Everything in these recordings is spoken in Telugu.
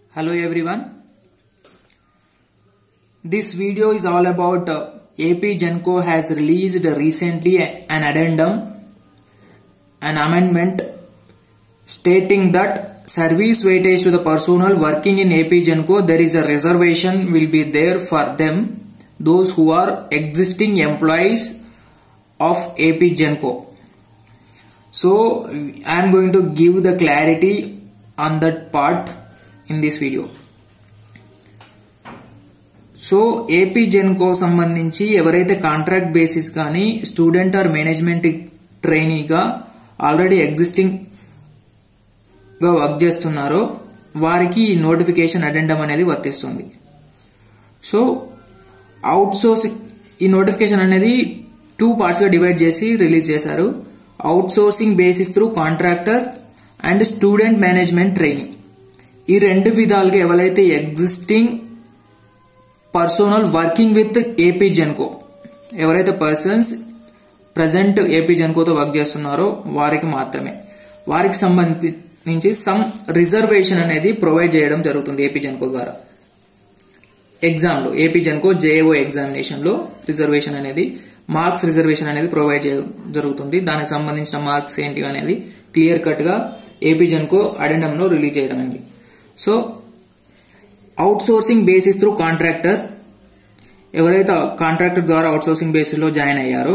Hello everyone. This video is all about uh, AP Genco has released recently an addendum, an amendment stating that service weightage to the personnel working in AP Genco there is a reservation will be there for them those who are existing employees of AP Genco. So I am going to give the clarity on that part in this video. So AP Genco సంబంధించి ఎవరైతే కాంట్రాక్ట్ బేసిస్ కానీ స్టూడెంట్ ఆర్ మేనేజ్మెంట్ ట్రైనీగా ఆల్రెడీ ఎగ్జిస్టింగ్ గా వర్క్ చేస్తున్నారో వారికి ఈ నోటిఫికేషన్ అటెండమ్ అనేది వర్తిస్తుంది సో అవుట్ సోర్స్ ఈ నోటిఫికేషన్ అనేది టూ పార్ట్స్ గా డివైడ్ చేసి రిలీజ్ చేశారు outsourcing basis through contractor and student management training ఈ రెండు విధాలుగా ఎవరైతే existing personnel working with AP Genco ఎవరైతే పర్సన్స్ ప్రజెంట్ ఏపీ జెన్కోతో వర్క్ చేస్తున్నారో వారికి మాత్రమే వారికి సంబంధించి సమ్ రిజర్వేషన్ అనేది ప్రొవైడ్ చేయడం జరుగుతుంది ఏపీ జెన్కో ద్వారా ఎగ్జామ్ లో ఏపీ జెన్కో జేఓ ఎగ్జామినేషన్ లో రిజర్వేషన్ అనేది మార్క్స్ రిజర్వేషన్ అనేది ప్రొవైడ్ చేయడం జరుగుతుంది దానికి సంబంధించిన మార్క్స్ ఏంటి అనేది క్లియర్ కట్ గా ఏపీ జెన్కో అడెండం లో రిలీజ్ చేయడం అండి so outsourcing basis through contractor ఎవరైతే కాంట్రాక్టర్ ద్వారా అవుట్ సోర్సింగ్ బేసిస్ లో జాయిన్ అయ్యారో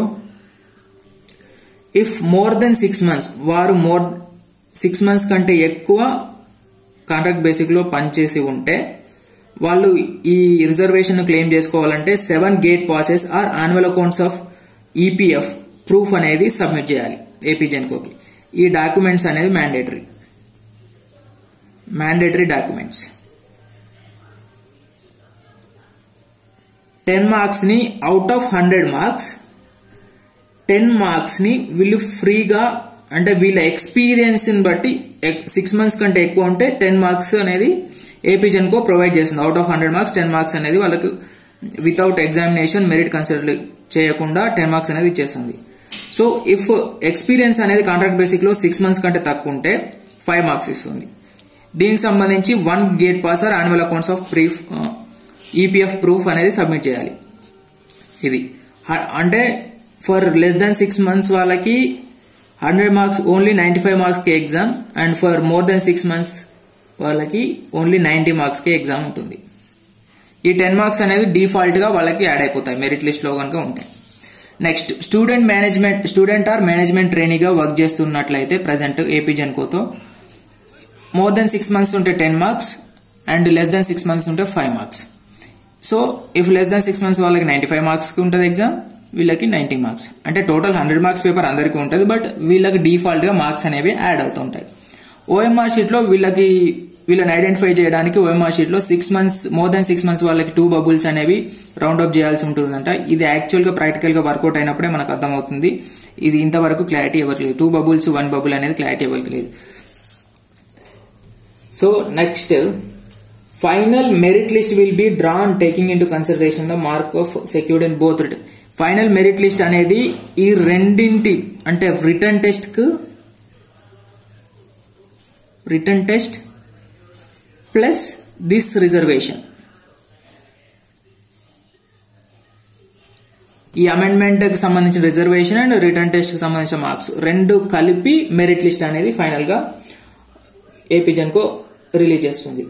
if more than six months వారు మోర్ సిక్స్ మంత్స్ కంటే ఎక్కువ కాంట్రాక్ట్ బేసిక్ లో పనిచేసి ఉంటే వాళ్ళు ఈ రిజర్వేషన్ క్లెయిమ్ చేసుకోవాలంటే seven gate passes or annual accounts of EPF proof అనేది సబ్మిట్ చేయాలి ఏపీ జెన్కోకి ఈ డాక్యుమెంట్స్ అనేది mandatory mandatory documents ten marks ని out of hundred marks ten marks ని వీళ్ళు ఫ్రీగా అంటే వీళ్ళ ఎక్స్పీరియన్స్ ని బట్టి సిక్స్ మంత్స్ కంటే ఎక్కువ ఉంటే టెన్ మార్క్స్ అనేది ఏపీ జెన్కో ప్రొవైడ్ చేస్తుంది out of hundred marks ten marks అనేది వాళ్ళకి వితౌట్ ఎగ్జామినేషన్ మెరిట్ కన్సిడర్ చేయకుండా టెన్ మార్క్స్ అనేది ఇచ్చేస్తుంది సో ఇఫ్ ఎక్స్పీరియన్స్ అనేది కాంట్రాక్ట్ బేసిక్ లో సిక్స్ మంత్స్ కంటే తక్కువ ఉంటే ఫైవ్ మార్క్స్ ఇస్తుంది దీనికి సంబంధించి one gate pass or annual accounts of ప్రీఫ్ ఈపీఎఫ్ ప్రూఫ్ అనేది సబ్మిట్ చేయాలి ఇది అంటే for less than six months వాళ్ళకి hundred marks only ninety five marks కి exam and for more than six months వాళ్ళకి ఓన్లీ నైన్టీ మార్క్స్ కి ఎగ్జామ్ ఉంటుంది ఈ టెన్ మార్క్స్ అనేది డిఫాల్ట్ గా వాళ్ళకి యాడ్ అయిపోతాయి మెరిట్ లిస్ట్ లో కనుక ఉంటాయి next student management student or management ట్రైనీగా వర్క్ చేస్తున్నట్లయితే ప్రజెంట్ ఏపీ జెన్కోతో మోర్ దెన్ సిక్స్ మంత్స్ ఉంటే ten marks and less than six months ఉంటే five marks so if less than six months వాళ్ళకి నైన్టీ ఫైవ్ మార్క్స్ కి ఉంటుంది ఎగ్జామ్ వీళ్ళకి నైన్టీ మార్క్స్ అంటే టోటల్ హండ్రెడ్ మార్క్స్ పేపర్ అందరికీ ఉంటుంది బట్ వీళ్ళకి డిఫాల్ట్ గా మార్క్స్ అనేవి యాడ్ అవుతుంటాయి ఓఎంఆర్ షీట్ లో వీళ్ళకి వీళ్ళని ఐడెంటిఫై చేయడానికి ఓఎంఆర్ షీట్ లో six months more than six months వాళ్ళకి టూ బబుల్స్ అనేవి రౌండ్ అప్ చేయాల్సి ఉంటుందంట ఇది యాక్చువల్ గా ప్రాక్టికల్ గా వర్కౌట్ అయినప్పుడే మనకు అర్థమవుతుంది ఇది ఇంతవరకు క్లారిటీ ఎవరికి లేదు టూ బబుల్స్ వన్ బబుల్ అనేది క్లారిటీ ఎవరికి లేదు so next final merit list will be drawn taking into consideration the mark of secured in both final merit list అనేది ఈ రెండింటి అంటే రిటర్న్ టెస్ట్ కు written test plus this reservation ఈ అమెండ్మెంట్ కి సంబంధించిన రిజర్వేషన్ అండ్ రిటర్న్ టెస్ట్ కి సంబంధించిన మార్క్స్ రెండు కలిపి మెరిట్ లిస్ట్ అనేది ఫైనల్ గా ఏపీ జన్కో రిలీజ్ చేస్తుంది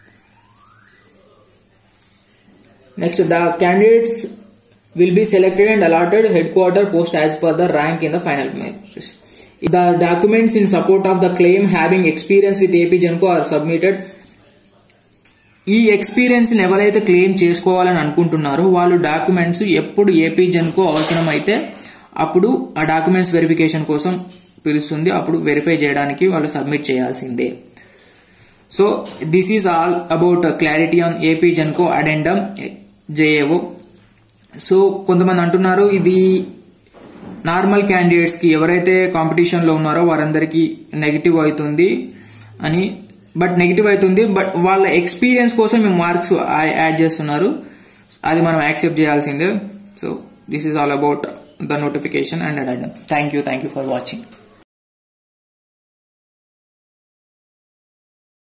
Next, the candidates will be selected and allotted headquarter post as per the rank in the final merit. The documents in support of the claim having experience with AP Genco are submitted. ఈ ఎక్స్పీరియన్స్ ఎవరైతే క్లెయిమ్ చేసుకోవాలని అనుకుంటున్నారో వాళ్ళు డాక్యుమెంట్స్ ఎప్పుడు ఏపీ జెన్కో అవసరం అయితే అప్పుడు ఆ డాక్యుమెంట్స్ వెరిఫికేషన్ కోసం పిలుస్తుంది అప్పుడు వెరిఫై చేయడానికి వాళ్ళు సబ్మిట్ చేయాల్సిందే so this is all about clarity on AP Genco addendum JAO so కొంతమంది అంటున్నారు ఇది నార్మల్ క్యాండిడేట్స్ కి ఎవరైతే కాంపిటీషన్ లో ఉన్నారో వారందరికీ నెగిటివ్ అవుతుంది అని బట్ నెగిటివ్ అవుతుంది బట్ వాళ్ళ ఎక్స్పీరియన్స్ కోసం మేము మార్క్స్ యాడ్ చేస్తున్నారు అది మనం యాక్సెప్ట్ చేయాల్సిందే so this is all about the notification and addendum thank you thank you for watching